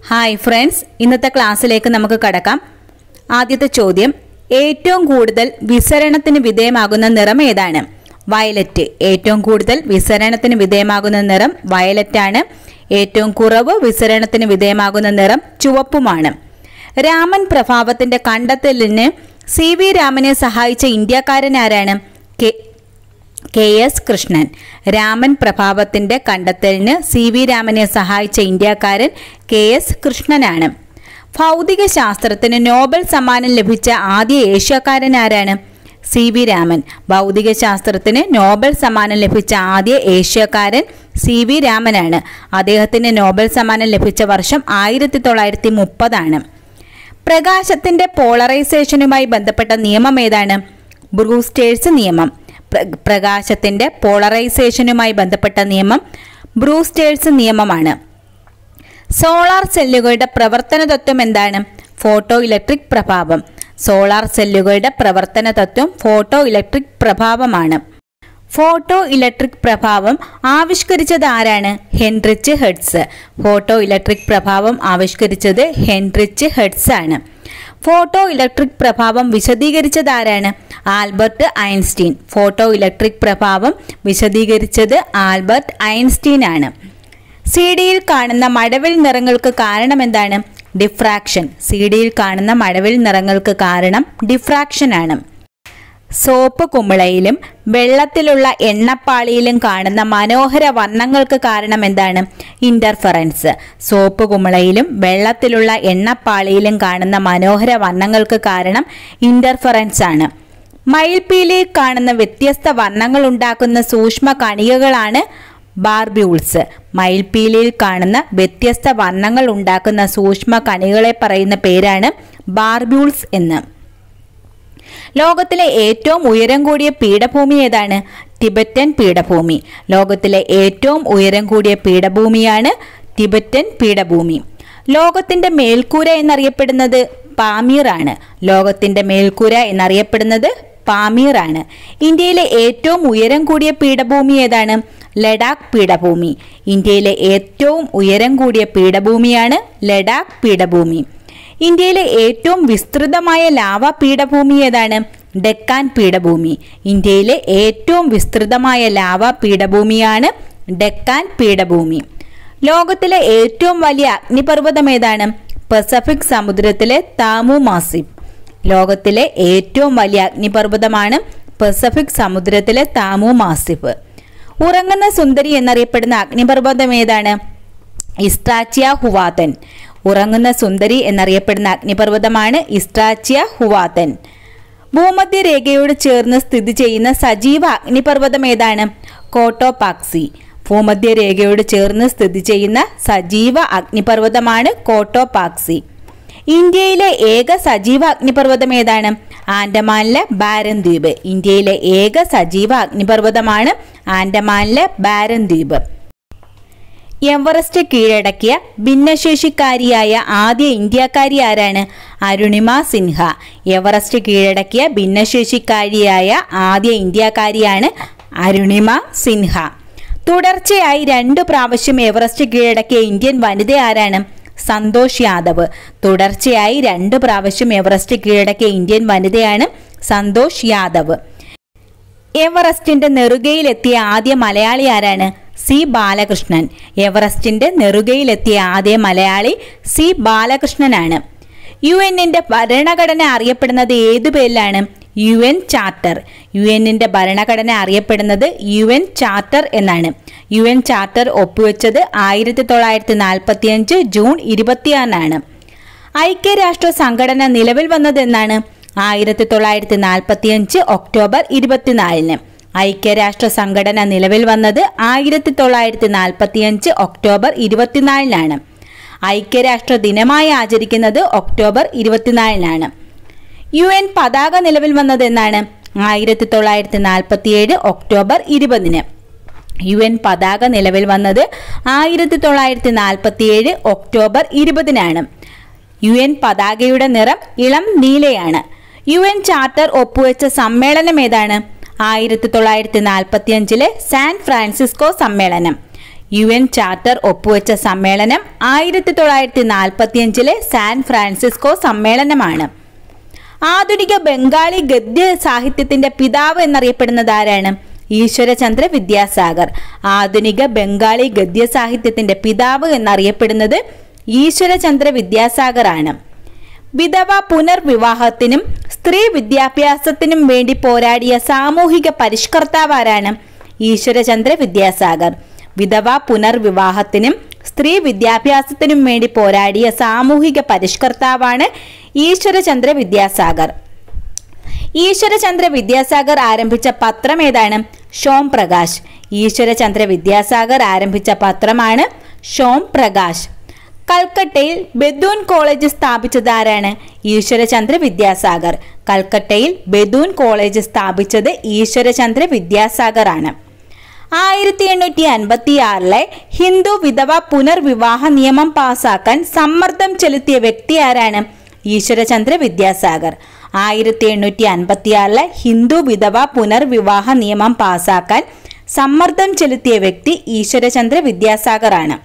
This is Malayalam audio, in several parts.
ഹായ് ഫ്രണ്ട്സ് ഇന്നത്തെ ക്ലാസ്സിലേക്ക് നമുക്ക് കടക്കാം ആദ്യത്തെ ചോദ്യം ഏറ്റവും കൂടുതൽ വിസരണത്തിന് വിധേയമാകുന്ന നിറം ഏതാണ് വയലറ്റ് ഏറ്റവും കൂടുതൽ വിസരണത്തിന് വിധേയമാകുന്ന നിറം വയലറ്റ് ആണ് ഏറ്റവും കുറവ് വിസരണത്തിന് വിധേയമാകുന്ന നിറം ചുവപ്പുമാണ് രാമൻ പ്രഭാവത്തിന്റെ കണ്ടെത്തലിന് സി വി രാമനെ സഹായിച്ച ഇന്ത്യക്കാരൻ ആരാണ് K K S Krishnan Raman പ്രഭാവത്തിന്റെ കണ്ടെത്തലിന് സി വി രാമനെ സഹായിച്ച ഇന്ത്യക്കാരൻ കെ എസ് കൃഷ്ണനാണ് ഭൗതിക ശാസ്ത്രത്തിന് നോബൽ സമ്മാനം ലഭിച്ച ആദ്യ ഏഷ്യക്കാരൻ ആരാണ് സി വി രാമൻ ഭൗതിക ശാസ്ത്രത്തിന് നോബൽ സമ്മാനം ലഭിച്ച ആദ്യ ഏഷ്യക്കാരൻ സി വി രാമനാണ് അദ്ദേഹത്തിന് നോബൽ സമ്മാനം ലഭിച്ച വർഷം ആയിരത്തി തൊള്ളായിരത്തി മുപ്പതാണ് പ്രകാശത്തിന്റെ പോളറൈസേഷനുമായി ബന്ധപ്പെട്ട നിയമം ഏതാണ് ബ്രൂസ്റ്റേഴ്സ് നിയമം പ്ര- പ്രകാശത്തിന്റെ പോളറൈസേഷനുമായി ബന്ധപ്പെട്ട നിയമം ബ്രൂസ്റ്റേഴ്സ് നിയമമാണ് സോളാർ സെല്ലുകളുടെ പ്രവർത്തന തത്വം എന്താണ് ഫോട്ടോ ഇലക്ട്രിക് പ്രഭാവം സോളാർ സെല്ലുകളുടെ പ്രവർത്തന തത്വം ഫോട്ടോ ഇലക്ട്രിക് പ്രഭാവമാണ് ഫോട്ടോ ഇലക്ട്രിക് പ്രഭാവം ആവിഷ്കരിച്ചത് ആരാണ് ഹെൻറിച്ച് ഹെഡ്സ് ഫോട്ടോ ഇലക്ട്രിക് പ്രഭാവം ആവിഷ്കരിച്ചത് ഹെൻറിച്ച് ഹെഡ്സ് ആണ് ഫോട്ടോ ഇലക്ട്രിക് പ്രഭാവം വിശദീകരിച്ചത് ആരാണ് ആൽബർട്ട് ഐൻസ്റ്റീൻ ഫോട്ടോ ഇലക്ട്രിക് പ്രഭാവം വിശദീകരിച്ചത് ആൽബർട്ട് ഐൻസ്റ്റീൻ ആണ് സി ഡിയിൽ കാണുന്ന മഴവിൽ നിറങ്ങൾക്ക് കാരണം എന്താണ് ഡിഫ്രാക്ഷൻ സി ഡിയിൽ കാണുന്ന മഴവിൽ നിറങ്ങൾക്ക് കാരണം ഡിഫ്രാക്ഷൻ ആണ് സോപ്പ് കുമിളയിലും വെള്ളത്തിലുള്ള എണ്ണപ്പാളിയിലും കാണുന്ന മനോഹര വർണ്ണങ്ങൾക്ക് കാരണം എന്താണ് ഇന്റർഫറൻസ് സോപ്പ് കുമിളയിലും വെള്ളത്തിലുള്ള എണ്ണപ്പാളിയിലും കാണുന്ന മനോഹര വർണ്ണങ്ങൾക്ക് കാരണം ഇന്റർഫറൻസ് ആണ് മയിൽപ്പീലിയിൽ കാണുന്ന വ്യത്യസ്ത വർണ്ണങ്ങൾ ഉണ്ടാക്കുന്ന സൂക്ഷ്മ കണികകളാണ് ബാർബ്യൂൾസ് മയിൽപ്പീലിയിൽ കാണുന്ന വ്യത്യസ്ത വർണ്ണങ്ങൾ ഉണ്ടാക്കുന്ന സൂക്ഷ്മ കണികളെ പറയുന്ന പേരാണ് ബാർബ്യൂൾസ് എന്ന് ലോകത്തിലെ ഏറ്റവും ഉയരം കൂടിയ പീഠഭൂമി ഏതാണ് ടിബറ്റൻ പീഠഭൂമി ലോകത്തിലെ ഏറ്റവും ഉയരം കൂടിയ പീഠഭൂമിയാണ് ടിബറ്റൻ പീഠഭൂമി ലോകത്തിന്റെ മേൽക്കൂര എന്നറിയപ്പെടുന്നത് പാമീർ ആണ് ലോകത്തിന്റെ മേൽക്കൂര എന്നറിയപ്പെടുന്നത് പാമീർ ആണ് ഇന്ത്യയിലെ ഏറ്റവും ഉയരം കൂടിയ പീഠഭൂമി ഏതാണ് ലഡാക്ക് പീഠഭൂമി ഇന്ത്യയിലെ ഏറ്റവും ഉയരം കൂടിയ പീഠഭൂമിയാണ് ലഡാക്ക് പീഠഭൂമി ഇന്ത്യയിലെ ഏറ്റവും വിസ്തൃതമായ ലാവ പീഠഭൂമി ഏതാണ് ഡെക്കാൻ പീഠഭൂമി ഇന്ത്യയിലെ ഏറ്റവും വിസ്തൃതമായ ലാവ പീഠഭൂമിയാണ് ഡെക്കാൻ പീഠഭൂമി ലോകത്തിലെ ഏറ്റവും വലിയ അഗ്നിപർവ്വതം ഏതാണ് പസഫിക് സമുദ്രത്തിലെ താമു മാസിഫ് ലോകത്തിലെ ഏറ്റവും വലിയ അഗ്നിപർവ്വതമാണ് പസഫിക് സമുദ്രത്തിലെ താമു മാസിഫ് ഉറങ്ങുന്ന സുന്ദരി എന്നറിയപ്പെടുന്ന അഗ്നിപർവ്വതം ഏതാണ് ഇസ്ട്രാച്ചിയ ഹുവാതൻ ഉറങ്ങുന്ന സുന്ദരി എന്നറിയപ്പെടുന്ന അഗ്നിപർവ്വതമാണ് ഇസ്ട്രാച്ചിയ ഹുവാതൻ ഭൂമധ്യരേഖയോട് ചേർന്ന് സ്ഥിതി ചെയ്യുന്ന സജീവ അഗ്നിപർവ്വതം ഏതാണ് കോട്ടോപാക്സി ഭൂമധ്യരേഖയോട് ചേർന്ന് സ്ഥിതി ചെയ്യുന്ന സജീവ അഗ്നിപർവ്വതമാണ് കോട്ടോപാക്സി ഇന്ത്യയിലെ ഏക സജീവ അഗ്നിപർവ്വതം ഏതാണ് ആൻഡമാനിലെ ബാരൻ ദ്വീപ് ഇന്ത്യയിലെ ഏക സജീവ അഗ്നിപർവ്വതമാണ് ആൻഡമാനിലെ ബാരൻ ദ്വീപ് എവറസ്റ്റ് കീഴടക്കിയ ഭിന്നശേഷിക്കാരിയായ ആദ്യ ഇന്ത്യക്കാരി ആരാണ് അരുണിമ സിൻഹ എവറസ്റ്റ് കീഴടക്കിയ ഭിന്നശേഷിക്കാരിയായ ആദ്യ ഇന്ത്യക്കാരിയാണ് അരുണിമ സിൻഹ തുടർച്ചയായി രണ്ടു പ്രാവശ്യം എവറസ്റ്റ് കീഴടക്കിയ ഇന്ത്യൻ വനിത ആരാണ് സന്തോഷ് യാദവ് തുടർച്ചയായി രണ്ടു പ്രാവശ്യം എവറസ്റ്റ് കീഴടക്കിയ ഇന്ത്യൻ വനിതയാണ് സന്തോഷ് യാദവ് എവറസ്റ്റിന്റെ നെറുകയിലെത്തിയ ആദ്യ മലയാളി ആരാണ് സി ബാലകൃഷ്ണൻ എവറസ്റ്റിന്റെ നെറുകയിലെത്തിയ ആദ്യ മലയാളി സി ബാലകൃഷ്ണനാണ് യു എന്നിന്റെ ഭരണഘടന അറിയപ്പെടുന്നത് ഏതു പേരിലാണ് യു എൻ ചാർട്ടർ യു എന്നിന്റെ ഭരണഘടന അറിയപ്പെടുന്നത് യു എൻ ചാർട്ടർ എന്നാണ് യു എൻ ചാർട്ടർ ഒപ്പുവെച്ചത് ആയിരത്തി തൊള്ളായിരത്തി നാൽപ്പത്തി അഞ്ച് ജൂൺ ഇരുപത്തിയാറിനാണ് ഐക്യരാഷ്ട്ര സംഘടന നിലവിൽ വന്നതെന്നാണ് ആയിരത്തി തൊള്ളായിരത്തി നാൽപ്പത്തി അഞ്ച് ഒക്ടോബർ ഇരുപത്തിനാലിന് ഐക്യരാഷ്ട്ര സംഘടന നിലവിൽ വന്നത് ആയിരത്തി തൊള്ളായിരത്തി നാൽപ്പത്തി അഞ്ച് ഒക്ടോബർ ഇരുപത്തിനാലിനാണ് ഐക്യരാഷ്ട്ര ദിനമായി ആചരിക്കുന്നത് ഒക്ടോബർ ഇരുപത്തിനാലിനാണ് യു എൻ പതാക നിലവിൽ വന്നത് എന്നാണ് ആയിരത്തി തൊള്ളായിരത്തി നാൽപ്പത്തിയേഴ് ഒക്ടോബർ ഇരുപതിന് യു എൻ പതാക നിലവിൽ വന്നത് ആയിരത്തി തൊള്ളായിരത്തി നാൽപ്പത്തിയേഴ് ഒക്ടോബർ ഇരുപതിനാണ് യു എൻ പതാകയുടെ നിറം ഇളം നീലയാണ് യു എൻ ചാർട്ടർ ഒപ്പുവെച്ച സമ്മേളനം ഏതാണ് ആയിരത്തി തൊള്ളായിരത്തി നാൽപ്പത്തി അഞ്ചിലെ സാൻ ഫ്രാൻസിസ്കോ സമ്മേളനം യു എൻ ചാർട്ടർ ഒപ്പുവെച്ച സമ്മേളനം ആയിരത്തി തൊള്ളായിരത്തി നാൽപ്പത്തിയഞ്ചിലെ സാൻ ഫ്രാൻസിസ്കോ സമ്മേളനമാണ് ആധുനിക ബംഗാളി ഗദ്യ സാഹിത്യത്തിന്റെ പിതാവ് എന്നറിയപ്പെടുന്നത് ആരാണ് ഈശ്വരചന്ദ്ര വിദ്യാസാഗർ ആധുനിക ബംഗാളി ഗദ്യ സാഹിത്യത്തിന്റെ പിതാവ് എന്നറിയപ്പെടുന്നത് ഈശ്വരചന്ദ്ര വിദ്യാസാഗർ ആണ് വിധവ പുനർവിവാഹത്തിനും സ്ത്രീ വിദ്യാഭ്യാസത്തിനും വേണ്ടി പോരാടിയ സാമൂഹിക പരിഷ്കർത്താവ് ആരാണ് ഈശ്വരചന്ദ്ര വിദ്യാസാഗർ വിധവ പുനർവിവാഹത്തിനും സ്ത്രീ വിദ്യാഭ്യാസത്തിനും വേണ്ടി പോരാടിയ സാമൂഹിക പരിഷ്കർത്താവാണ് ഈശ്വരചന്ദ്ര വിദ്യാസാഗർ ഈശ്വരചന്ദ്ര വിദ്യാസാഗർ ആരംഭിച്ച പത്രം ഏതാണ് ഷോം പ്രകാശ് ഈശ്വരചന്ദ്ര വിദ്യാസാഗർ ആരംഭിച്ച പത്രമാണ് ഷോം പ്രകാശ് കൽക്കട്ടയിൽ ബെദൂൻ കോളേജ് സ്ഥാപിച്ചത് ആരാണ് ഈശ്വരചന്ദ്ര വിദ്യാസാഗർ കൽക്കട്ടയിൽ ബെദൂൻ കോളേജ് സ്ഥാപിച്ചത് ഈശ്വരചന്ദ്ര വിദ്യാസാഗർ ആണ് ആയിരത്തി എണ്ണൂറ്റി അൻപത്തി ആറിലെ ഹിന്ദു വിധവ പുനർവിവാഹ നിയമം പാസാക്കാൻ സമ്മർദ്ദം ചെലുത്തിയ വ്യക്തി ആരാണ് ഈശ്വരചന്ദ്ര വിദ്യാസാഗർ ആയിരത്തി എണ്ണൂറ്റി അൻപത്തി ആറിലെ ഹിന്ദു വിധവ പുനർവിവാഹ നിയമം പാസാക്കാൻ സമ്മർദ്ദം ചെലുത്തിയ വ്യക്തി ഈശ്വരചന്ദ്ര വിദ്യാസാഗർ ആണ്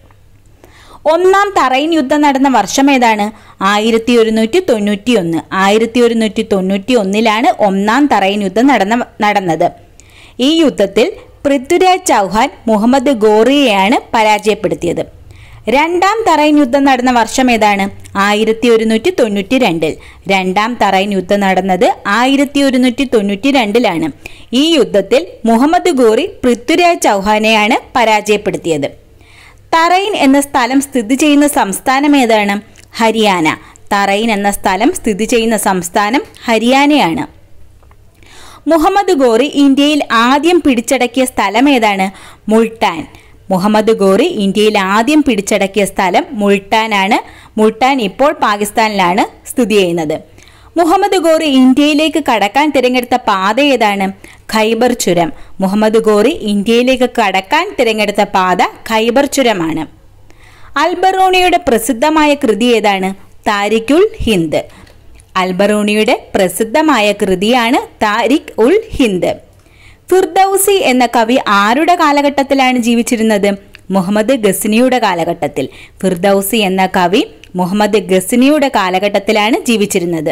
ഒന്നാം തറൈൻ യുദ്ധം നടന്ന വർഷം ഏതാണ് ആയിരത്തി ഒരുന്നൂറ്റി തൊണ്ണൂറ്റി ഒന്ന് ആയിരത്തി ഒരുന്നൂറ്റി തൊണ്ണൂറ്റി ഒന്നിലാണ് ഒന്നാം തറൈൻ യുദ്ധം നടന്ന നടന്നത് ഈ യുദ്ധത്തിൽ പൃഥ്വിരാജ് ചൗഹാൻ മുഹമ്മദ് ഗോറിയെയാണ് പരാജയപ്പെടുത്തിയത് രണ്ടാം തറൈൻ യുദ്ധം നടന്ന വർഷം ഏതാണ് ആയിരത്തി ഒരുന്നൂറ്റി തൊണ്ണൂറ്റി രണ്ടിൽ രണ്ടാം തറൈൻ യുദ്ധം നടന്നത് ആയിരത്തി ഒരുന്നൂറ്റി തൊണ്ണൂറ്റി രണ്ടിലാണ് ഈ യുദ്ധത്തിൽ മുഹമ്മദ് ഗോറി പൃഥ്വിരാജ് ചൗഹാനെയാണ് പരാജയപ്പെടുത്തിയത് തറൈൻ എന്ന സ്ഥലം സ്ഥിതി ചെയ്യുന്ന സംസ്ഥാനം ഏതാണ് ഹരിയാന തറൈൻ എന്ന സ്ഥലം സ്ഥിതി ചെയ്യുന്ന സംസ്ഥാനം ഹരിയാനയാണ് മുഹമ്മദ് ഗോറി ഇന്ത്യയിൽ ആദ്യം പിടിച്ചടക്കിയ സ്ഥലം ഏതാണ് മുൾട്ടാൻ മുഹമ്മദ് ഗോറി ഇന്ത്യയിൽ ആദ്യം പിടിച്ചടക്കിയ സ്ഥലം മുൾട്ടാനാണ് മുൾട്ടാൻ ഇപ്പോൾ പാകിസ്ഥാനിലാണ് സ്ഥിതി ചെയ്യുന്നത് മുഹമ്മദ് ഗോറി ഇന്ത്യയിലേക്ക് കടക്കാൻ തിരഞ്ഞെടുത്ത പാത ഏതാണ് ഖൈബർ ചുരം മുഹമ്മദ് ഗോറി ഇന്ത്യയിലേക്ക് കടക്കാൻ തിരഞ്ഞെടുത്ത പാത ഖൈബർ ചുരമാണ് അൽബറൂണിയുടെ പ്രസിദ്ധമായ കൃതി ഏതാണ് താരിഖുൽ ഹിന്ദ് അൽബറൂണിയുടെ പ്രസിദ്ധമായ കൃതിയാണ് താരിഖ് ഉൽ ഹിന്ദ് ഫിർദൌസി എന്ന കവി ആരുടെ കാലഘട്ടത്തിലാണ് ജീവിച്ചിരുന്നത് മുഹമ്മദ് ഗസ്നിയുടെ കാലഘട്ടത്തിൽ ഫിർദൌസി എന്ന കവി മുഹമ്മദ് ഗസ്നിയുടെ കാലഘട്ടത്തിലാണ് ജീവിച്ചിരുന്നത്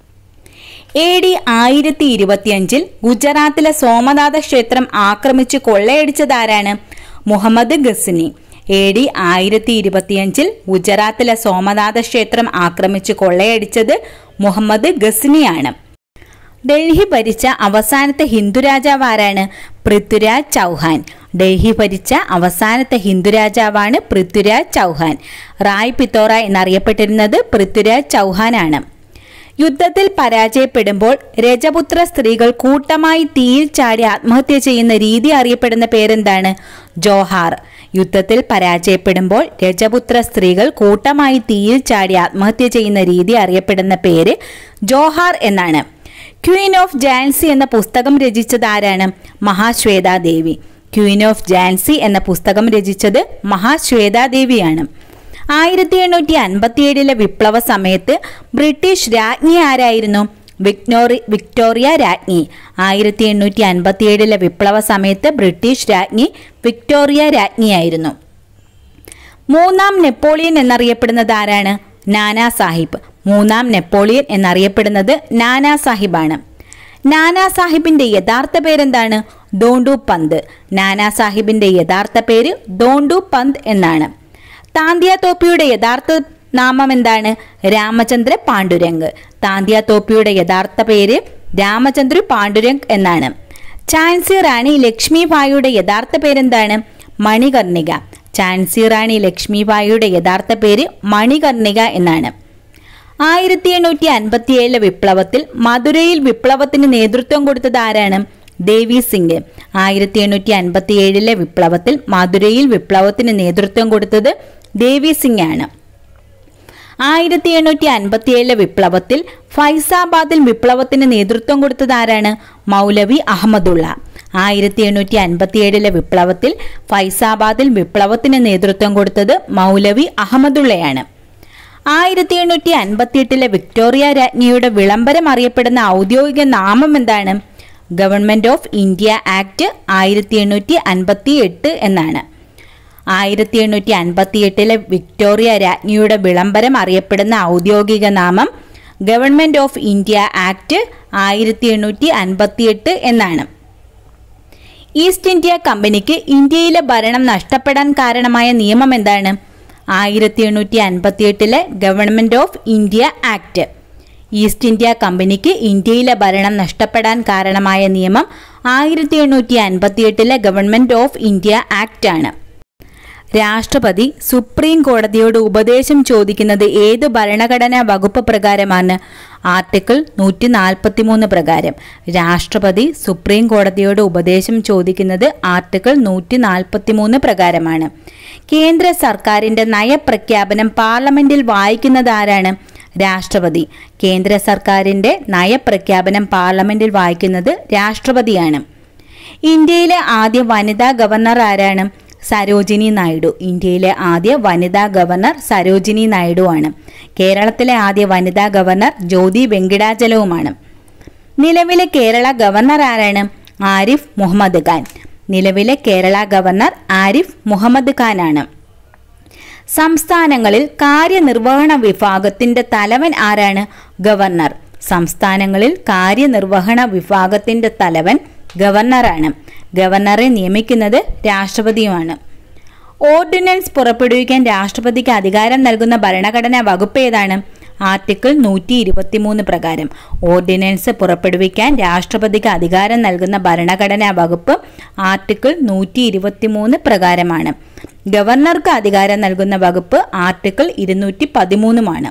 എ ഡി ആയിരത്തി ഇരുപത്തിയഞ്ചിൽ ഗുജറാത്തിലെ സോമനാഥ ക്ഷേത്രം ആക്രമിച്ച് കൊള്ളയടിച്ചതാരാണ് മുഹമ്മദ് ഗസ്നി എ ഡി ആയിരത്തി ഇരുപത്തിയഞ്ചിൽ ഗുജറാത്തിലെ സോമനാഥ ക്ഷേത്രം ആക്രമിച്ച് കൊള്ളയടിച്ചത് മുഹമ്മദ് ഗസ്നിയാണ് ഡൽഹി ഭരിച്ച അവസാനത്തെ ഹിന്ദു രാജാവ് ആരാണ് പൃഥ്വിരാജ് ചൗഹാൻ ഡൽഹി ഭരിച്ച അവസാനത്തെ ഹിന്ദു രാജാവാണ് പൃഥ്വിരാജ് ചൗഹാൻ റായ് പിത്തോറ എന്നറിയപ്പെട്ടിരുന്നത് പൃഥ്വിരാജ് ചൗഹാനാണ് യുദ്ധത്തിൽ പരാജയപ്പെടുമ്പോൾ രജപുത്ര സ്ത്രീകൾ കൂട്ടമായി തീയിൽ ചാടി ആത്മഹത്യ ചെയ്യുന്ന രീതി അറിയപ്പെടുന്ന പേരെന്താണ് ജോഹാർ യുദ്ധത്തിൽ പരാജയപ്പെടുമ്പോൾ രജപുത്ര സ്ത്രീകൾ കൂട്ടമായി തീയിൽ ചാടി ആത്മഹത്യ ചെയ്യുന്ന രീതി അറിയപ്പെടുന്ന പേര് ജോഹാർ എന്നാണ് ക്വീൻ ഓഫ് ജാൻസി എന്ന പുസ്തകം രചിച്ചത് ആരാണ് മഹാശ്വേതാദേവി ക്വീൻ ഓഫ് ജാൻസി എന്ന പുസ്തകം രചിച്ചത് മഹാശ്വേതാദേവിയാണ് ആയിരത്തി എണ്ണൂറ്റി അൻപത്തിയേഴിലെ വിപ്ലവ സമയത്ത് ബ്രിട്ടീഷ് രാജ്ഞി ആരായിരുന്നു വിക്ടോറി വിക്ടോറിയ രാജ്ഞി ആയിരത്തി എണ്ണൂറ്റി അൻപത്തിയേഴിലെ വിപ്ലവ സമയത്ത് ബ്രിട്ടീഷ് രാജ്ഞി വിക്ടോറിയ രാജ്ഞിയായിരുന്നു മൂന്നാം നെപ്പോളിയൻ എന്നറിയപ്പെടുന്നത് ആരാണ് നാനാ സാഹിബ് മൂന്നാം നെപ്പോളിയൻ എന്നറിയപ്പെടുന്നത് നാനാ സാഹിബാണ് നാനാ സാഹിബിന്റെ യഥാർത്ഥ പേരെന്താണ് ദോണ്ടു പന്ത് നാനാ സാഹിബിന്റെ യഥാർത്ഥ പേര് ദോണ്ടു പന്ത് എന്നാണ് താന്തിയ തോപ്പിയുടെ യഥാർത്ഥ നാമം എന്താണ് രാമചന്ദ്ര പാണ്ഡുരംഗ് താന്തിയ തോപ്പിയുടെ യഥാർത്ഥ പേര് രാമചന്ദ്ര പാണ്ഡുരംഗ് എന്നാണ് ഝാൻസി റാണി ലക്ഷ്മിബായിയുടെ യഥാർത്ഥ പേരെന്താണ് മണികർണിക ഝാൻസി റാണി ലക്ഷ്മിബായിയുടെ യഥാർത്ഥ പേര് മണികർണിക എന്നാണ് ആയിരത്തി എണ്ണൂറ്റി അൻപത്തിയേഴിലെ വിപ്ലവത്തിൽ മധുരയിൽ വിപ്ലവത്തിന് നേതൃത്വം കൊടുത്തത് ആരാണ് ദേവി സിംഗ് ആയിരത്തി എണ്ണൂറ്റി അൻപത്തി ഏഴിലെ വിപ്ലവത്തിൽ മധുരയിൽ വിപ്ലവത്തിന് നേതൃത്വം കൊടുത്തത് ദേവി സിംഗ് ആണ് ആയിരത്തി എണ്ണൂറ്റി അൻപത്തിയേഴിലെ വിപ്ലവത്തിൽ ഫൈസാബാദിൽ വിപ്ലവത്തിന് നേതൃത്വം കൊടുത്തത് ആരാണ് മൗലവി അഹമ്മദുള്ള ആയിരത്തി എണ്ണൂറ്റി അൻപത്തിയേഴിലെ വിപ്ലവത്തിൽ ഫൈസാബാദിൽ വിപ്ലവത്തിന് നേതൃത്വം കൊടുത്തത് മൗലവി അഹമ്മദുള്ളയാണ് ആയിരത്തി എണ്ണൂറ്റി അൻപത്തിയെട്ടിലെ വിക്ടോറിയ രാജ്ഞിയുടെ വിളംബരം അറിയപ്പെടുന്ന ഔദ്യോഗിക നാമം എന്താണ് ഗവൺമെന്റ് ഓഫ് ഇന്ത്യ ആക്ട് ആയിരത്തി എണ്ണൂറ്റി അൻപത്തി എട്ട് എന്നാണ് ആയിരത്തി എണ്ണൂറ്റി അൻപത്തി എട്ടിലെ വിക്ടോറിയ രാജ്ഞിയുടെ വിളംബരം അറിയപ്പെടുന്ന ഔദ്യോഗിക നാമം ഗവൺമെന്റ് ഓഫ് ഇന്ത്യ ആക്ട് ആയിരത്തി എണ്ണൂറ്റി അൻപത്തി എട്ട് എന്നാണ് ഈസ്റ്റ് ഇന്ത്യ കമ്പനിക്ക് ഇന്ത്യയിലെ ഭരണം നഷ്ടപ്പെടാൻ കാരണമായ നിയമം എന്താണ് ആയിരത്തി എണ്ണൂറ്റി അൻപത്തി എട്ടിലെ government of India act East India കമ്പനിക്ക് ഇന്ത്യയിലെ ഭരണം നഷ്ടപ്പെടാൻ കാരണമായ നിയമം ആയിരത്തി എണ്ണൂറ്റി അൻപത്തി എട്ടിലെ ഗവൺമെന്റ് ഓഫ് ഇന്ത്യ ആക്ട് ആണ് രാഷ്ട്രപതി സുപ്രീം കോടതിയോട് ഉപദേശം ചോദിക്കുന്നത് ഏത് ഭരണഘടനാ വകുപ്പ് പ്രകാരമാണ് ആർട്ടിക്കിൾ നൂറ്റി നാൽപ്പത്തി മൂന്ന് പ്രകാരം രാഷ്ട്രപതി സുപ്രീം കോടതിയോട് ഉപദേശം ചോദിക്കുന്നത് ആർട്ടിക്കിൾ നൂറ്റി നാൽപ്പത്തി മൂന്ന് പ്രകാരമാണ് കേന്ദ്ര സർക്കാരിന്റെ നയപ്രഖ്യാപനം പാർലമെന്റിൽ വായിക്കുന്നത് ആരാണ് രാഷ്ട്രപതി കേന്ദ്ര സർക്കാരിന്റെ നയപ്രഖ്യാപനം പാർലമെന്റിൽ വായിക്കുന്നത് രാഷ്ട്രപതിയാണ് ഇന്ത്യയിലെ ആദ്യ വനിതാ ഗവർണർ ആരാണ് സരോജിനി നായിഡു ഇന്ത്യയിലെ ആദ്യ വനിതാ ഗവർണർ സരോജിനി നായിഡു ആണ് കേരളത്തിലെ ആദ്യ വനിതാ ഗവർണർ ജ്യോതി വെങ്കിടാചലവുമാണ് നിലവിലെ കേരള ഗവർണർ ആരാണ് ആരിഫ് മുഹമ്മദ് ഖാൻ നിലവിലെ കേരള ഗവർണർ ആരിഫ് മുഹമ്മദ് ഖാൻ ആണ് സംസ്ഥാനങ്ങളിൽ കാര്യനിർവഹണ വിഭാഗത്തിന്റെ തലവൻ ആരാണ് ഗവർണർ സംസ്ഥാനങ്ങളിൽ കാര്യനിർവഹണ വിഭാഗത്തിന്റെ തലവൻ ഗവർണറാണ് ഗവർണറെ നിയമിക്കുന്നത് രാഷ്ട്രപതിയുമാണ് ഓർഡിനൻസ് പുറപ്പെടുവിക്കാൻ രാഷ്ട്രപതിക്ക് അധികാരം നൽകുന്ന ഭരണഘടനാ വകുപ്പ് ഏതാണ് ആർട്ടിക്കിൾ നൂറ്റി ഇരുപത്തിമൂന്ന് പ്രകാരം ഓർഡിനൻസ് പുറപ്പെടുവിക്കാൻ രാഷ്ട്രപതിക്ക് അധികാരം നൽകുന്ന ഭരണഘടനാ വകുപ്പ് ആർട്ടിക്കിൾ നൂറ്റി ഇരുപത്തിമൂന്ന് പ്രകാരമാണ് ഗവർണർക്ക് അധികാരം നൽകുന്ന വകുപ്പ് ആർട്ടിക്കിൾ ഇരുന്നൂറ്റി പതിമൂന്നുമാണ്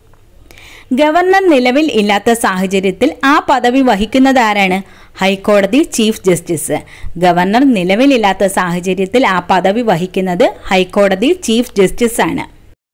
ഗവർണർ നിലവിൽ ഇല്ലാത്ത സാഹചര്യത്തിൽ ആ പദവി വഹിക്കുന്നത് ആരാണ് ഹൈക്കോടതി ചീഫ് ജസ്റ്റിസ് ഗവർണർ നിലവിലില്ലാത്ത സാഹചര്യത്തിൽ ആ പദവി വഹിക്കുന്നത് ഹൈക്കോടതി ചീഫ് ജസ്റ്റിസ് ആണ്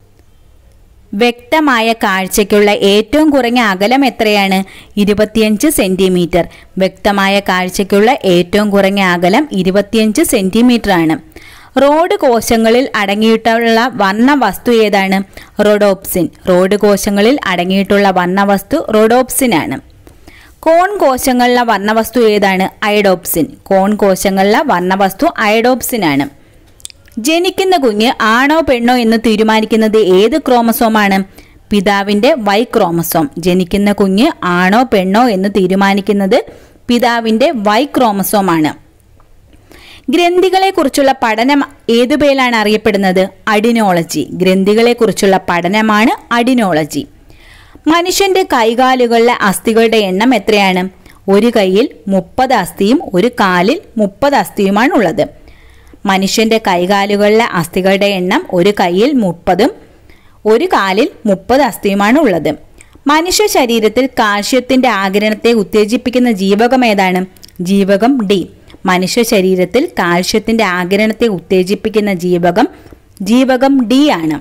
വ്യക്തമായ കാഴ്ചയ്ക്കുള്ള ഏറ്റവും കുറഞ്ഞ അകലം എത്രയാണ് ഇരുപത്തിയഞ്ച് സെന്റിമീറ്റർ വ്യക്തമായ കാഴ്ചയ്ക്കുള്ള ഏറ്റവും കുറഞ്ഞ അകലം ഇരുപത്തിയഞ്ച് സെന്റിമീറ്റർ ആണ് റോഡ് കോശങ്ങളിൽ അടങ്ങിയിട്ടുള്ള വർണ്ണ വസ്തു ഏതാണ് റോഡോപ്സിൻ റോഡ് കോശങ്ങളിൽ അടങ്ങിയിട്ടുള്ള വർണ്ണവസ്തു റോഡോപ്സിൻ ആണ് കോൺ കോശങ്ങളിലെ വർണ്ണവസ്തു ഏതാണ് അയഡോപ്സിൻ കോൺ കോശങ്ങളിലെ വർണ്ണവസ്തു അയഡോപ്സിൻ ആണ് ജനിക്കുന്ന കുഞ്ഞ് ആണോ പെണ്ണോ എന്ന് തീരുമാനിക്കുന്നത് ഏത് ക്രോമസോമാണ് പിതാവിന്റെ വൈ ക്രോമസോം ജനിക്കുന്ന കുഞ്ഞ് ആണോ പെണ്ണോ എന്ന് തീരുമാനിക്കുന്നത് പിതാവിന്റെ വൈ ക്രോമസോമാണ് ഗ്രന്ഥികളെക്കുറിച്ചുള്ള പഠനം ഏതു പേരിലാണ് അറിയപ്പെടുന്നത് അഡിനോളജി ഗ്രന്ഥികളെക്കുറിച്ചുള്ള പഠനമാണ് അഡിനോളജി മനുഷ്യന്റെ കൈകാലുകളിലെ അസ്ഥികളുടെ എണ്ണം എത്രയാണ് ഒരു കൈയിൽ മുപ്പത് അസ്ഥിയും ഒരു കാലിൽ മുപ്പത് അസ്ഥിയുമാണ് ഉള്ളത് മനുഷ്യന്റെ കൈകാലുകളിലെ അസ്ഥികളുടെ എണ്ണം ഒരു കൈയിൽ മുപ്പതും ഒരു കാലിൽ മുപ്പത് അസ്ഥിയുമാണ് ഉള്ളത് മനുഷ്യ ശരീരത്തിൽ കാൽഷ്യത്തിന്റെ ആഗിരണത്തെ ഉത്തേജിപ്പിക്കുന്ന ജീവകം ഏതാണ് ജീവകം ഡി മനുഷ്യ ശരീരത്തിൽ കാൽഷ്യത്തിന്റെ ആഗിരണത്തെ ഉത്തേജിപ്പിക്കുന്ന ജീവകം ജീവകം ഡി ആണ്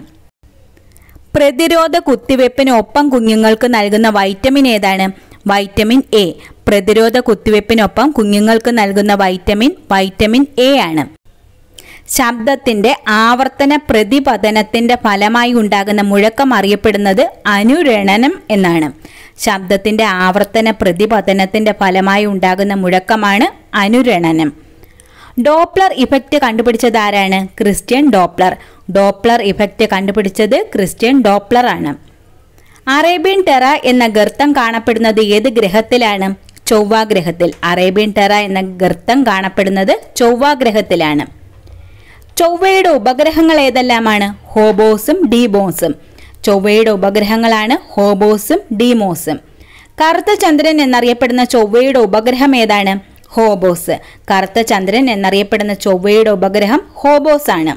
പ്രതിരോധ കുത്തിവെപ്പിന് ഒപ്പം കുഞ്ഞുങ്ങൾക്ക് നൽകുന്ന വൈറ്റമിൻ ഏതാണ് വൈറ്റമിൻ എ പ്രതിരോധ കുത്തിവെപ്പിനൊപ്പം കുഞ്ഞുങ്ങൾക്ക് നൽകുന്ന വൈറ്റമിൻ വൈറ്റമിൻ എ ആണ് ശബ്ദത്തിന്റെ ആവർത്തന പ്രതിപതനത്തിന്റെ ഫലമായി ഉണ്ടാകുന്ന മുഴക്കം അറിയപ്പെടുന്നത് അനുരണനം എന്നാണ് ശബ്ദത്തിന്റെ ആവർത്തന പ്രതിപതനത്തിന്റെ ഫലമായി ഉണ്ടാകുന്ന മുഴക്കമാണ് അനുരണനം ഡോപ്ലർ ഇഫക്റ്റ് കണ്ടുപിടിച്ചത് ആരാണ് ക്രിസ്ത്യൻ ഡോപ്ലർ ഡോപ്ലർ ഇഫക്റ്റ് കണ്ടുപിടിച്ചത് ക്രിസ്ത്യൻ ഡോപ്ലർ ആണ് അറേബ്യൻ ടെറ എന്ന ഗർത്തം കാണപ്പെടുന്നത് ഏത് ഗ്രഹത്തിലാണ് ചൊവ്വ ഗ്രഹത്തിൽ അറേബ്യൻ ടെറ എന്ന ഗർത്തം കാണപ്പെടുന്നത് ചൊവ്വ ഗ്രഹത്തിലാണ് ചൊവ്വയുടെ ഉപഗ്രഹങ്ങൾ ഏതെല്ലാമാണ് ഹോബോസും ഡീബോസും ചൊവ്വയുടെ ഉപഗ്രഹങ്ങളാണ് ഹോബോസും ഡീമോസും കറുത്ത ചന്ദ്രൻ എന്നറിയപ്പെടുന്ന ചൊവ്വയുടെ ഉപഗ്രഹം ഏതാണ് ഹോബോസ് കറുത്ത ചന്ദ്രൻ എന്നറിയപ്പെടുന്ന ചൊവ്വയുടെ ഉപഗ്രഹം ഹോബോസ് ആണ്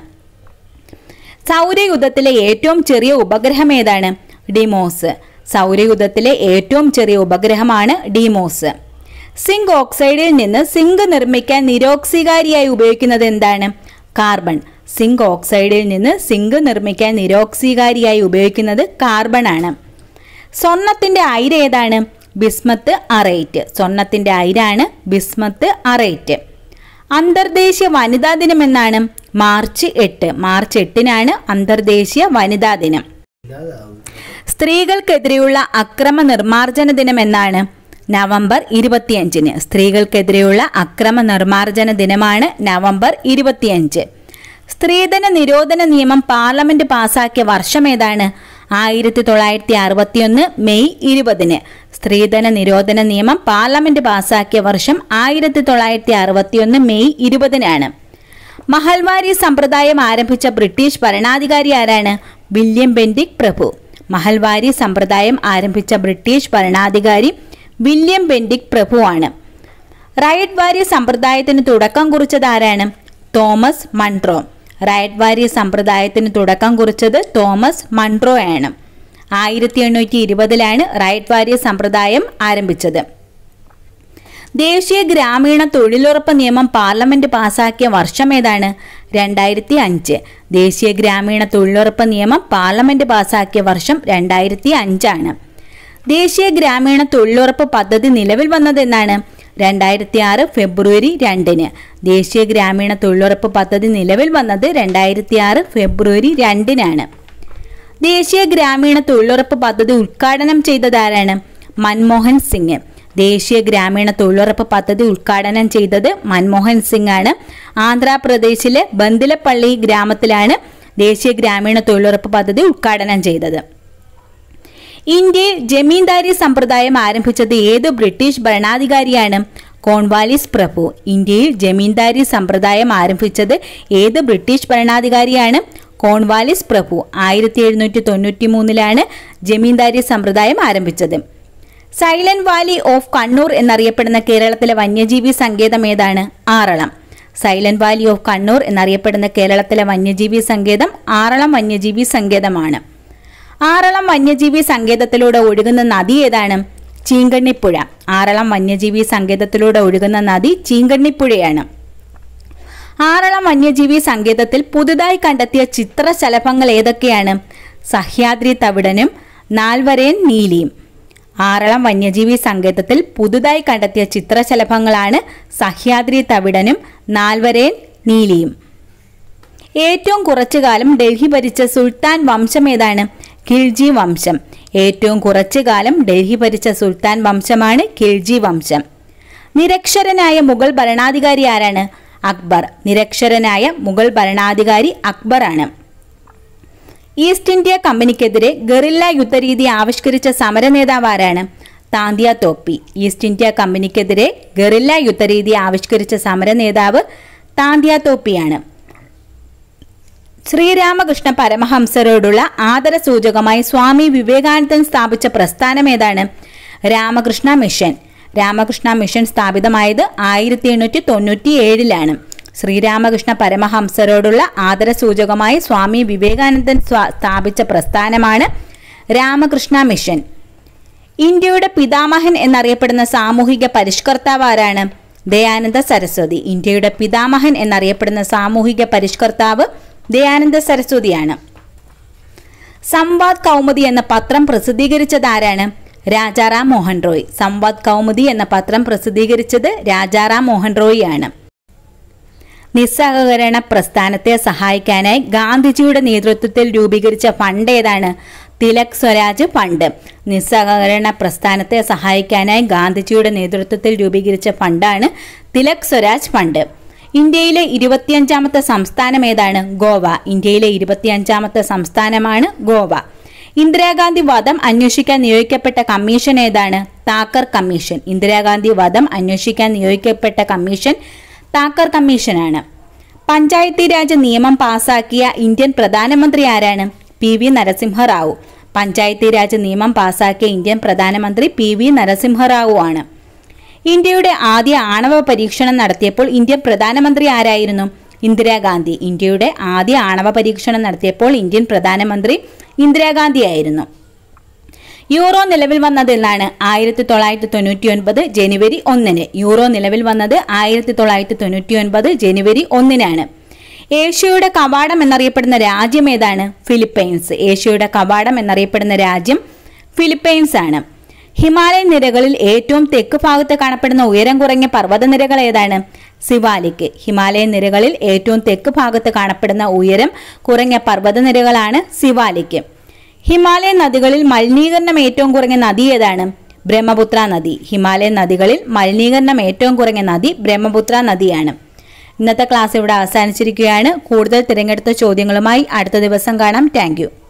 സൗരയുധത്തിലെ ഏറ്റവും ചെറിയ ഉപഗ്രഹം ഏതാണ് ഡിമോസ് സൗരയുധത്തിലെ ഏറ്റവും ചെറിയ ഉപഗ്രഹമാണ് ഡിമോസ് സിങ്ക് ഓക്സൈഡിൽ നിന്ന് സിങ്ക് നിർമ്മിക്കാൻ നിരോക്സികാരിയായി ഉപയോഗിക്കുന്നത് എന്താണ് കാർബൺ സിങ്ക് ഓക്സൈഡിൽ നിന്ന് സിങ്ക് നിർമ്മിക്കാൻ നിരോക്സികാരിയായി ഉപയോഗിക്കുന്നത് കാർബൺ ആണ് സ്വർണത്തിന്റെ അയിര് ഏതാണ് ബിസ്മത്ത് അറേറ്റ് സ്വർണത്തിന്റെ അയിരാണ് ബിസ്മത്ത് അറേറ്റ് അന്തർദേശീയ വനിതാ ദിനം എന്നാണ് മാർച്ച് എട്ട് മാർച്ച് എട്ടിനാണ് അന്തർദേശീയ വനിതാ ദിനം സ്ത്രീകൾക്കെതിരെയുള്ള അക്രമ നിർമാർജന ദിനം എന്നാണ് നവംബർ ഇരുപത്തിയഞ്ചിന് സ്ത്രീകൾക്കെതിരെയുള്ള അക്രമ നിർമാർജന ദിനമാണ് നവംബർ ഇരുപത്തിയഞ്ച് സ്ത്രീധന നിരോധന നിയമം പാർലമെന്റ് പാസാക്കിയ വർഷം ഏതാണ് ആയിരത്തി തൊള്ളായിരത്തി അറുപത്തിയൊന്ന് മെയ് ഇരുപതിന് സ്ത്രീധന നിരോധന നിയമം പാർലമെന്റ് പാസാക്കിയ വർഷം ആയിരത്തി തൊള്ളായിരത്തി അറുപത്തിയൊന്ന് മെയ് ഇരുപതിനാണ് മഹൽവാരി സമ്പ്രദായം ആരംഭിച്ച ബ്രിട്ടീഷ് ഭരണാധികാരി ആരാണ് വില്യം ബെൻഡിക് പ്രഭു മഹൽവാരി സമ്പ്രദായം ആരംഭിച്ച ബ്രിട്ടീഷ് ഭരണാധികാരി വില്യം ബെൻഡിക് പ്രഭുവാണ് റൈറ്റ് വാരി സമ്പ്രദായത്തിന് തുടക്കം കുറിച്ചത് ആരാണ് തോമസ് മൺട്രോ റൈറ്റ് വാരി സമ്പ്രദായത്തിന് തുടക്കം കുറിച്ചത് തോമസ് മൺട്രോ ആണ് ആയിരത്തി എണ്ണൂറ്റി ഇരുപതിലാണ് റൈറ്റ് വാരി സമ്പ്രദായം ആരംഭിച്ചത് ദേശീയ ഗ്രാമീണ തൊഴിലുറപ്പ് നിയമം പാർലമെന്റ് പാസാക്കിയ വർഷം ഏതാണ് രണ്ടായിരത്തി അഞ്ച് ദേശീയ ഗ്രാമീണ തൊഴിലുറപ്പ് നിയമം പാർലമെന്റ് പാസാക്കിയ വർഷം രണ്ടായിരത്തി അഞ്ചാണ് ദേശീയ ഗ്രാമീണ തൊഴിലുറപ്പ് പദ്ധതി നിലവിൽ വന്നതെന്നാണ് രണ്ടായിരത്തി ആറ് ഫെബ്രുവരി രണ്ടിന് ദേശീയ ഗ്രാമീണ തൊഴിലുറപ്പ് പദ്ധതി നിലവിൽ വന്നത് രണ്ടായിരത്തി ആറ് ഫെബ്രുവരി രണ്ടിനാണ് ദേശീയ ഗ്രാമീണ തൊഴിലുറപ്പ് പദ്ധതി ഉദ്ഘാടനം ചെയ്തതാരാണ് മൻമോഹൻ സിംഗ് ദേശീയ ഗ്രാമീണ തൊഴിലുറപ്പ് പദ്ധതി ഉദ്ഘാടനം ചെയ്തത് മൻമോഹൻ സിംഗ് ആണ് ആന്ധ്രാപ്രദേശിലെ ബന്ദിലപ്പള്ളി ഗ്രാമത്തിലാണ് ദേശീയ ഗ്രാമീണ തൊഴിലുറപ്പ് പദ്ധതി ഉദ്ഘാടനം ചെയ്തത് ഇന്ത്യയിൽ ജമീന്ദാരി സമ്പ്രദായം ആരംഭിച്ചത് ഏത് ബ്രിട്ടീഷ് ഭരണാധികാരിയാണ് കോൺവാലിസ് പ്രഭു ഇന്ത്യയിൽ ജമീന്ദാരി സമ്പ്രദായം ആരംഭിച്ചത് ഏത് ബ്രിട്ടീഷ് ഭരണാധികാരിയാണ് കോൺവാലിസ് പ്രഭു ആയിരത്തി എഴുന്നൂറ്റി തൊണ്ണൂറ്റി മൂന്നിലാണ് ജമീന്ദാരി സമ്പ്രദായം ആരംഭിച്ചത് സൈലന്റ് വാലി ഓഫ് കണ്ണൂർ എന്നറിയപ്പെടുന്ന കേരളത്തിലെ വന്യജീവി സങ്കേതം ഏതാണ് Aralam silent valley of Kannur എന്നറിയപ്പെടുന്ന കേരളത്തിലെ വന്യജീവി സങ്കേതം ആറളം വന്യജീവി സങ്കേതമാണ് ആറളം വന്യജീവി സങ്കേതത്തിലൂടെ ഒഴുകുന്ന നദി ഏതാണ് ചീങ്കണ്ണിപ്പുഴ ആറളം വന്യജീവി സങ്കേതത്തിലൂടെ ഒഴുകുന്ന നദി ചീങ്കണ്ണിപ്പുഴയാണ് ആറളം വന്യജീവി സങ്കേതത്തിൽ പുതുതായി കണ്ടെത്തിയ ചിത്രശലഭങ്ങൾ ഏതൊക്കെയാണ് സഹ്യാദ്രി തവിടനും നാൽവരയൻ നീലിയും ആറളം വന്യജീവി സങ്കേതത്തിൽ പുതുതായി കണ്ടെത്തിയ ചിത്രശലഭങ്ങളാണ് സഹ്യാദ്രി തവിടനും നാൽവരയൻ നീലിയും ഏറ്റവും കുറച്ചു കാലം ഡൽഹി ഭരിച്ച സുൽത്താൻ വംശം ഏതാണ് ഖിൽജി വംശം ഏറ്റവും കുറച്ചു കാലം ഡൽഹി ഭരിച്ച സുൽത്താൻ വംശമാണ് ഖിൽജി വംശം നിരക്ഷരനായ മുഗൾ ഭരണാധികാരി ആരാണ് അക്ബർ നിരക്ഷരനായ മുഗൾ ഭരണാധികാരി അക്ബറാണ് ഈസ്റ്റ് ഇന്ത്യ കമ്പനിക്കെതിരെ ഗറില്ല യുദ്ധരീതി ആവിഷ്കരിച്ച സമര നേതാവ് ആരാണ് താന്തിയ തോപ്പി ഈസ്റ്റ് ഇന്ത്യ കമ്പനിക്കെതിരെ ഗറില്ല യുദ്ധരീതി ആവിഷ്കരിച്ച സമര നേതാവ് താന്തിയ തോപ്പിയാണ് ശ്രീരാമകൃഷ്ണ പരമഹംസരോടുള്ള ആദരസൂചകമായി സ്വാമി വിവേകാനന്ദൻ സ്ഥാപിച്ച പ്രസ്ഥാനം ഏതാണ് രാമകൃഷ്ണ മിഷൻ രാമകൃഷ്ണ മിഷൻ സ്ഥാപിതമായത് ആയിരത്തി എണ്ണൂറ്റി തൊണ്ണൂറ്റി ഏഴിലാണ് ശ്രീരാമകൃഷ്ണ പരമഹംസരോടുള്ള ആദരസൂചകമായി സ്വാമി വിവേകാനന്ദൻ സ്വാ- സ്ഥാപിച്ച പ്രസ്ഥാനമാണ് രാമകൃഷ്ണ മിഷൻ ഇന്ത്യയുടെ പിതാമഹൻ എന്നറിയപ്പെടുന്ന സാമൂഹിക പരിഷ്കർത്താവ് ആരാണ് ദയാനന്ദ സരസ്വതി ഇന്ത്യയുടെ പിതാമഹൻ എന്നറിയപ്പെടുന്ന സാമൂഹിക പരിഷ്കർത്താവ് ദയാനന്ദ സരസ്വതിയാണ് സംവാദ് കൗമുദി എന്ന പത്രം പ്രസിദ്ധീകരിച്ചത് ആരാണ് രാജാറാം മോഹൻ റോയ് സംവാദ് കൗമുദി എന്ന പത്രം പ്രസിദ്ധീകരിച്ചത് രാജാറാം മോഹൻ റോയ് ആണ് നിസ്സഹകരണ പ്രസ്ഥാനത്തെ സഹായിക്കാനായി ഗാന്ധിജിയുടെ നേതൃത്വത്തിൽ രൂപീകരിച്ച ഫണ്ട് ഏതാണ് തിലക് സ്വരാജ് ഫണ്ട് നിസ്സഹകരണ പ്രസ്ഥാനത്തെ സഹായിക്കാനായി ഗാന്ധിജിയുടെ നേതൃത്വത്തിൽ രൂപീകരിച്ച ഫണ്ടാണ് തിലക് സ്വരാജ് ഫണ്ട് ഇന്ത്യയിലെ ഇരുപത്തിയഞ്ചാമത്തെ സംസ്ഥാനം ഏതാണ് ഗോവ ഇന്ത്യയിലെ ഇരുപത്തിയഞ്ചാമത്തെ സംസ്ഥാനമാണ് ഗോവ ഇന്ദിരാഗാന്ധി വധം അന്വേഷിക്കാൻ നിയോഗിക്കപ്പെട്ട കമ്മീഷൻ ഏതാണ് താക്കർ കമ്മീഷൻ ഇന്ദിരാഗാന്ധി വധം അന്വേഷിക്കാൻ നിയോഗിക്കപ്പെട്ട കമ്മീഷൻ താക്കർ കമ്മീഷനാണ് പഞ്ചായത്തി രാജ് നിയമം പാസാക്കിയ ഇന്ത്യൻ പ്രധാനമന്ത്രി ആരാണ് പി വി നരസിംഹറാവു പഞ്ചായത്തി രാജ് നിയമം പാസാക്കിയ ഇന്ത്യൻ പ്രധാനമന്ത്രി പി വി നരസിംഹറാവു ആണ് ഇന്ത്യയുടെ ആദ്യ ആണവ പരീക്ഷണം നടത്തിയപ്പോൾ ഇന്ത്യൻ പ്രധാനമന്ത്രി ആരായിരുന്നു ഇന്ദിരാഗാന്ധി ഇന്ത്യയുടെ ആദ്യ ആണവ പരീക്ഷണം നടത്തിയപ്പോൾ ഇന്ത്യൻ പ്രധാനമന്ത്രി ഇന്ദിരാഗാന്ധി ആയിരുന്നു യൂറോ നിലവിൽ വന്നത് എന്നാണ് ആയിരത്തി തൊള്ളായിരത്തി തൊണ്ണൂറ്റി ഒൻപത് ജനുവരി ഒന്നിന് യൂറോ നിലവിൽ വന്നത് ആയിരത്തി തൊള്ളായിരത്തി തൊണ്ണൂറ്റി ഒൻപത് ജനുവരി ഒന്നിനാണ് ഏഷ്യയുടെ കവാടം എന്നറിയപ്പെടുന്ന രാജ്യം ഏതാണ് ഫിലിപ്പൈൻസ് ഏഷ്യയുടെ കവാടം എന്നറിയപ്പെടുന്ന രാജ്യം ഫിലിപ്പൈൻസ് ആണ് ഹിമാലയൻ നിരകളിൽ ഏറ്റവും തെക്ക് ഭാഗത്ത് കാണപ്പെടുന്ന ഉയരം കുറഞ്ഞ പർവ്വതനിരകൾ ഏതാണ് സിവാലിക് ഹിമാലയൻ നിരകളിൽ ഏറ്റവും തെക്ക് ഭാഗത്ത് കാണപ്പെടുന്ന ഉയരം കുറഞ്ഞ പർവ്വതനിരകളാണ് സിവാലിക് ഹിമാലയൻ നദികളിൽ മലിനീകരണം ഏറ്റവും കുറഞ്ഞ നദി ഏതാണ് ബ്രഹ്മപുത്ര നദി ഹിമാലയൻ നദികളിൽ മലിനീകരണം ഏറ്റവും കുറഞ്ഞ നദി ബ്രഹ്മപുത്ര നദിയാണ് ഇന്നത്തെ ക്ലാസ് ഇവിടെ അവസാനിച്ചിരിക്കുകയാണ് കൂടുതൽ തിരഞ്ഞെടുത്ത ചോദ്യങ്ങളുമായി അടുത്ത ദിവസം കാണാം താങ്ക്